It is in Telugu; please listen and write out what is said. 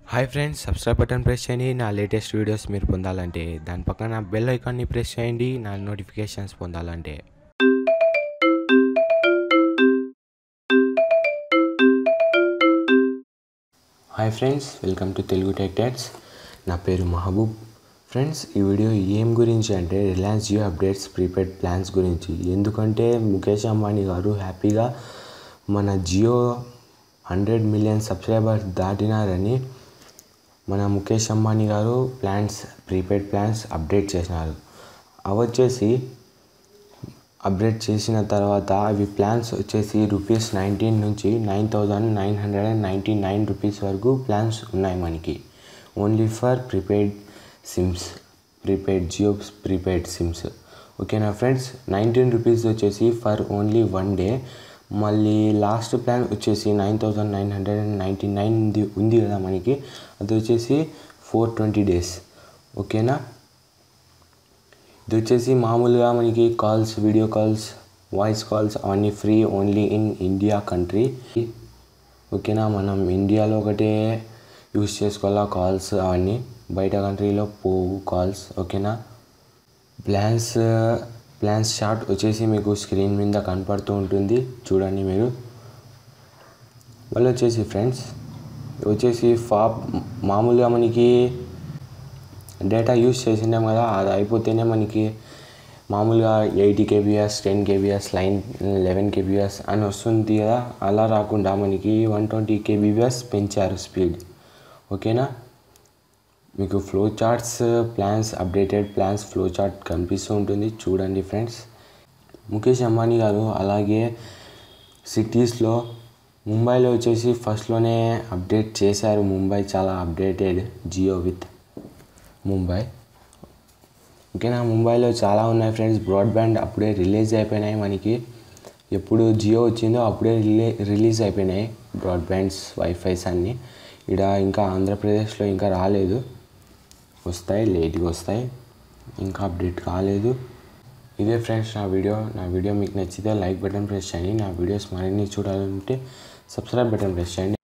hi friends subscribe button press చేయండి నా లేటెస్ట్ వీడియోస్ మీరు పొందాలంటే దాని పక్కన బెల్ ఐకాన్ని ప్రెస్ చేయండి నా నోటిఫికేషన్స్ పొందాలంటే hi friends welcome to Telugu tech tuts నా పేరు మహబూబ్ ఫ్రెండ్స్ ఈ వీడియో ఏం గురించి అంటే Reliance Jio updates prepaid plans గురించి ఎందుకంటే ముఖేష్ అంబానీ గారు హ్యాపీగా మన జియో హండ్రెడ్ మిలియన్ సబ్స్క్రైబర్స్ దాటినారని మన ముఖేష్ అంబానీ గారు ప్లాన్స్ ప్రీపెయిడ్ ప్లాన్స్ అప్డేట్ చేసినారు అవి వచ్చేసి అప్డేట్ చేసిన తర్వాత అవి ప్లాన్స్ వచ్చేసి రూపీస్ నైన్టీన్ నుంచి nine thousand nine hundred and ninety nine rupees వరకు ప్లాన్స్ ఉన్నాయి మనకి only for prepaid SIMs prepaid Jio prepaid SIMs ఓకేనా ఫ్రెండ్స్ నైన్టీన్ రూపీస్ వచ్చేసి ఫర్ ఓన్లీ వన్ డే మళ్ళీ లాస్ట్ ప్లాన్ వచ్చేసి nine thousand nine hundred and ninety nine ఉంది ఉంది కదా మనకి అది వచ్చేసి ఫోర్ ట్వంటీ డేస్ ఓకేనా ఇది వచ్చేసి మామూలుగా మనకి calls video calls voice calls అవన్నీ free only in India country ఓకేనా మనం ఇండియాలో ఒకటే యూస్ చేసుకోవాలా కాల్స్ అవన్నీ బయట కంట్రీలో పోవు కాల్స్ ఓకేనా ప్లాన్స్ ప్లాన్స్ షార్ట్ వచ్చేసి మీకు స్క్రీన్ మీద కనపడుతూ ఉంటుంది చూడండి మీరు మళ్ళీ వచ్చేసి ఫ్రెండ్స్ వచ్చేసి ఫాప్ మామూలుగా మనకి డేటా యూస్ చేసినాం కదా అది అయిపోతేనే మనకి మామూలుగా eighty KBs ten KBs line eleven KBs అని వస్తుంది కదా అలా రాకుండా మనకి వన్ ట్వంటీ కేబీఎస్ పెంచారు స్పీడ్ ఓకేనా మీకు flow charts plans updated plans flow chart కనిపిస్తూ ఉంటుంది చూడండి ఫ్రెండ్స్ ముఖేష్ అంబానీ గారు అలాగే సిటీస్లో ముంబైలో వచ్చేసి ఫస్ట్లోనే అప్డేట్ చేశారు ముంబై చాలా అప్డేటెడ్ జియో విత్ ముంబై ఓకేనా ముంబైలో చాలా ఉన్నాయి ఫ్రెండ్స్ బ్రాడ్బ్యాండ్ అప్పుడే రిలీజ్ అయిపోయినాయి మనకి ఎప్పుడు జియో వచ్చిందో అప్పుడే రిలీ రిలీజ్ అయిపోయినాయి బ్రాడ్బ్యాండ్స్ వైఫైస్ అన్నీ ఇక్కడ ఇంకా ఆంధ్రప్రదేశ్లో ఇంకా రాలేదు వస్తాయి లేట్గా వస్తాయి ఇంకా అప్డేట్ కాలేదు ఇదే ఫ్రెండ్స్ నా వీడియో నా వీడియో మీకు నచ్చితే లైక్ బటన్ ప్రెస్ చేయండి నా వీడియోస్ మరిన్ని చూడాలంటే సబ్స్క్రైబ్ బటన్ ప్రెస్ చేయండి